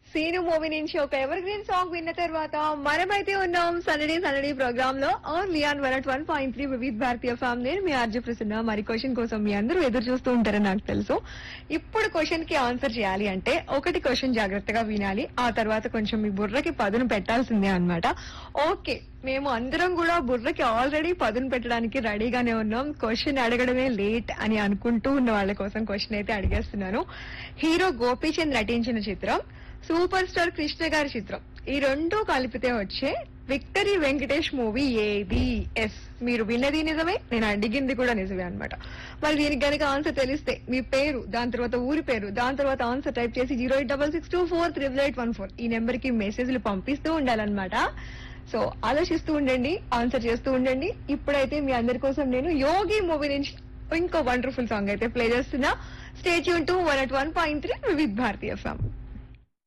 scene movie నుంచి ఒక ever green song విన్న తర్వాత మనమైతే ఉన్నాం సండడే సండడే ప్రోగ్రామ్ లో only on one one point three Vividha Bharatiya form నేను మీ ఆర్జే ప్రసన్న మరి క్వశ్చన్ కోసం మీ అందరూ ఎదురు చూస్తూ ఉంటారని నాకు తెలుసు ఇప్పుడు క్వశ్చన్ కి ఆన్సర్ చేయాలి అంటే ఒకటి క్వశ్చన్ జాగ్రత్తగా వినాలి ఆ తర్వాత కొంచెం మీ బుర్రకి పదును పెట్టాల్సిందే అన్నమాట ఓకే మేము అందరం కూడా బుర్రకి ఆల్రెడీ పదును పెట్టడానికి రెడీగానే ఉన్నాం క్వశ్చన్ అడగడమే లేట్ అని అనుకుంటూ ఉన్న వాళ్ళ కోసం క్వశ్చన్ అయితే అడిగేస్తున్నాను హీరో గోపీచంద్ నటించిన చిత్రం సూపర్ స్టార్ కృష్ణ గారి చిత్రం ఈ రెండు కలిపితే వచ్చే విక్టరీ వెంకటేష్ మూవీ ఏది ఎస్ మీరు విన్నది నిజమే నేను అడిగింది కూడా నిజమే అన్నమాట మరి దీనికి గనుక ఆన్సర్ తెలిస్తే మీ పేరు దాని తర్వాత ఊరి పేరు దాని తర్వాత ఆన్సర్ టైప్ చేసి zero eight double six two four triple eight one four ఈ నెంబర్ కి మెసేజ్లు పంపిస్తూ ఉండాలన్నమాట సో ఆలోచిస్తూ ఉండండి ఆన్సర్ చేస్తూ ఉండండి ఇప్పుడైతే మీ అందరి కోసం నేను యోగి మూవీ నుంచి ఇంకో వండర్ఫుల్ సాంగ్ అయితే ప్లే చేస్తున్నా స్టేట్ యూన్ to one nought one point three Vividh Bharatiya song